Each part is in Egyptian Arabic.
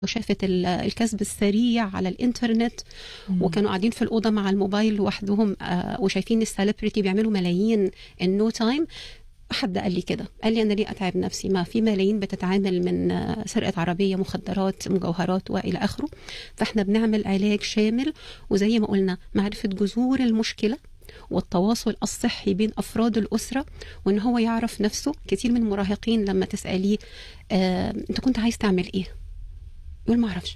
وشافت ال- الكسب السريع على الانترنت وكانوا قاعدين في الاوضه مع الموبايل لوحدهم آه، وشايفين السليبرتي بيعملوا ملايين ان نو تايم حد قال لي كده قال لي انا ليه اتعب نفسي ما في ملايين بتتعامل من آه، سرقه عربيه مخدرات مجوهرات والى اخره فاحنا بنعمل علاج شامل وزي ما قلنا معرفه جذور المشكله والتواصل الصحي بين افراد الاسره وان هو يعرف نفسه كتير من المراهقين لما تساليه آه، انت كنت عايز تعمل ايه يقول ما اعرفش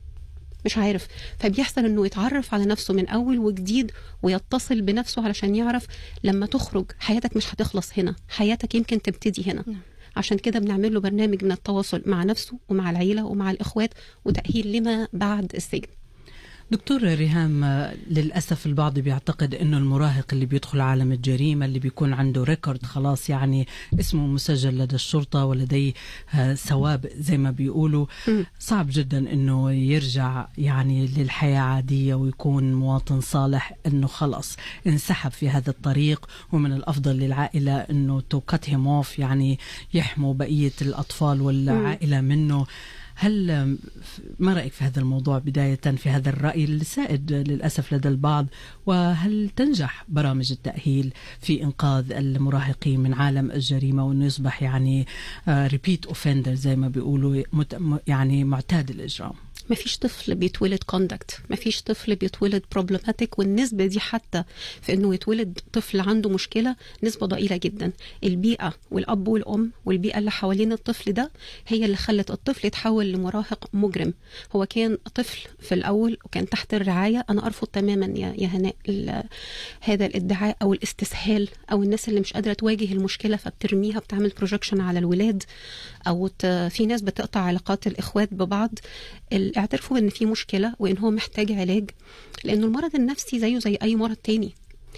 مش عارف فبيحصل انه يتعرف على نفسه من اول وجديد ويتصل بنفسه علشان يعرف لما تخرج حياتك مش هتخلص هنا حياتك يمكن تبتدي هنا نعم. عشان كده بنعمل له برنامج من التواصل مع نفسه ومع العيله ومع الاخوات وتاهيل لما بعد السجن دكتور ريهام آه، للأسف البعض بيعتقد أنه المراهق اللي بيدخل عالم الجريمة اللي بيكون عنده ريكورد خلاص يعني اسمه مسجل لدى الشرطة ولديه آه، سوابق زي ما بيقولوا مم. صعب جدا أنه يرجع يعني للحياة عادية ويكون مواطن صالح أنه خلاص انسحب في هذا الطريق ومن الأفضل للعائلة أنه تو كات هيم اوف يعني يحموا بقية الأطفال والعائلة منه هل آم، ما رأيك في هذا الموضوع بداية في هذا الرأي السائد للأسف لدى البعض وهل تنجح برامج التأهيل في إنقاذ المراهقين من عالم الجريمة وأنه يصبح يعني ريبيت اوفندر زي ما بيقولوا مت- م- يعني معتاد الإجرام ما فيش طفل بيتولد كوندكت ما فيش طفل بيتولد بروبلماتيك والنسبة دي حتى في انه يتولد طفل عنده مشكلة نسبة ضئيلة جدا البيئة والاب والام والبيئة اللي حوالين الطفل ده هي اللي خلت الطفل يتحول لمراهق مجرم هو كان طفل في الاول وكان تحت الرعاية انا ارفض تماما يا يا هناء ال- هذا الادعاء او الاستسهال او الناس اللي مش قادرة تواجه المشكلة فبترميها بتعمل بروجكشن على الولاد او ت- في ناس بتقطع علاقات الاخوات ببعض ال- اعترفوا ان في مشكله وان هو محتاج علاج لانه المرض النفسي زيه زي اي مرض تاني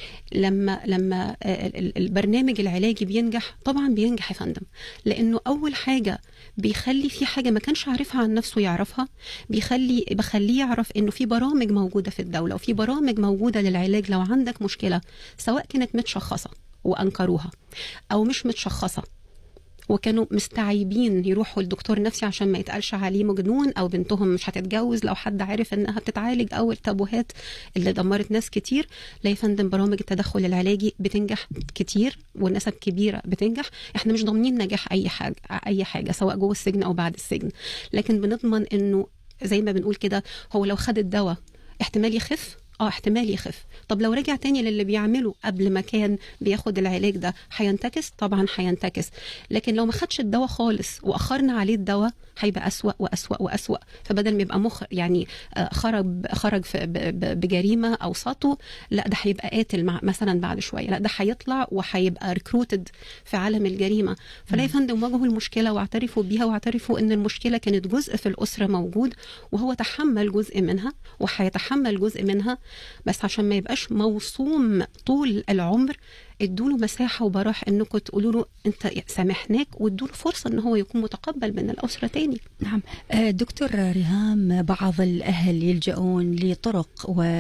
لما لما آه، ال- ال- البرنامج العلاجي بينجح طبعا بينجح يا فندم لانه اول حاجه بيخلي في حاجه ما كانش عارفها عن نفسه يعرفها بيخلي بخليه يعرف انه في برامج موجوده في الدوله وفي برامج موجوده للعلاج لو عندك مشكله سواء كانت متشخصه وانكروها او مش متشخصه وكانوا مستعيبين يروحوا لدكتور نفسي عشان ما يتقالش عليه مجنون او بنتهم مش هتتجوز لو حد عارف انها بتتعالج او التابوهات اللي دمرت ناس كتير لا يا فندم برامج التدخل العلاجي بتنجح كتير ونسب كبيره بتنجح احنا مش ضامنين نجاح اي حاجه اي حاجه سواء جوه السجن او بعد السجن لكن بنضمن انه زي ما بنقول كده هو لو خد الدواء احتمال يخف اه احتمال يخف طب لو رجع تاني للي بيعمله قبل ما كان بياخد العلاج ده هينتكس طبعا هينتكس لكن لو ما خدش الدواء خالص واخرنا عليه الدواء هيبقى اسوا واسوا واسوا فبدل ما يبقى مخ يعني آه، خرج خرج في ب- ب- بجريمه او سطو لا ده هيبقى قاتل مع مثلا بعد شويه لا ده هيطلع وهيبقى ريكروتد في عالم الجريمه فلا يا فندم واجهوا المشكله واعترفوا بيها واعترفوا ان المشكله كانت جزء في الاسره موجود وهو تحمل جزء منها وهيتحمل جزء منها بس عشان ما يبقاش موصوم طول العمر ادوا له مساحه وبراح انكم تقولوا له انت سامحناك وادوا له فرصه ان هو يكون متقبل من الاسره تاني نعم آه، دكتور ريهام بعض الأهل يلجؤون لطرق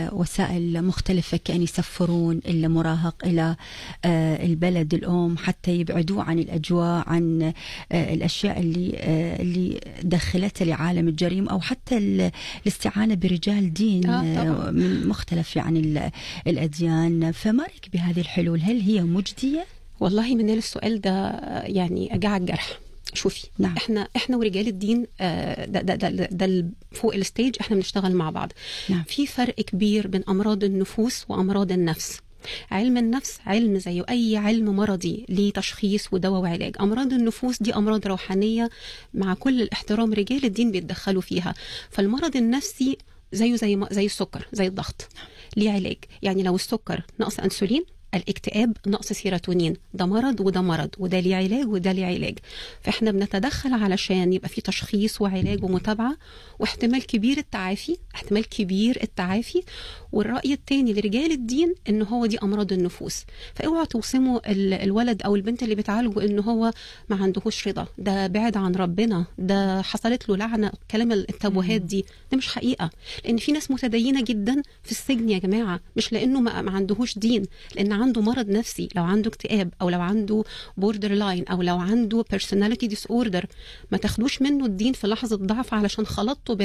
ووسائل مختلفة كأن يسفرون المراهق إلى آه، البلد الأم حتى يبعدوه عن الأجواء عن آه، الأشياء اللي آه، اللي دخلته لعالم الجريمة أو حتى ال- الاستعانة برجال دين آه، طبعاً. آه، من مختلف يعني ال- الأديان فما رأيك بهذه الحلول هل هي مجدية؟ والله من السؤال ده آه، يعني اجع الجرح شوفي نعم. احنا احنا ورجال الدين آه، ده ده ده, ده, ده فوق الستيج احنا بنشتغل مع بعض نعم. في فرق كبير بين امراض النفوس وامراض النفس علم النفس علم زيه اي علم مرضي ليه تشخيص ودواء وعلاج امراض النفوس دي امراض روحانيه مع كل الاحترام رجال الدين بيتدخلوا فيها فالمرض النفسي زيه زي ما- زي السكر زي الضغط ليه علاج يعني لو السكر نقص انسولين الاكتئاب نقص سيروتونين ده مرض وده مرض وده ليه علاج وده ليه علاج فاحنا بنتدخل علشان يبقى في تشخيص وعلاج ومتابعه واحتمال كبير التعافي احتمال كبير التعافي والراي الثاني لرجال الدين ان هو دي امراض النفوس فاوعوا توصموا ال- الولد او البنت اللي بتعالجوا ان هو ما عندهوش رضا ده بعد عن ربنا ده حصلت له لعنه كلام التابوهات دي ده مش حقيقه لان في ناس متدينه جدا في السجن يا جماعه مش لانه ما ما عندهوش دين لان عنده مرض نفسي لو عنده اكتئاب او لو عنده بوردر لاين او لو عنده بيرسوناليتي ديس اوردر ما تاخدوش منه الدين في لحظه ضعف علشان خلطته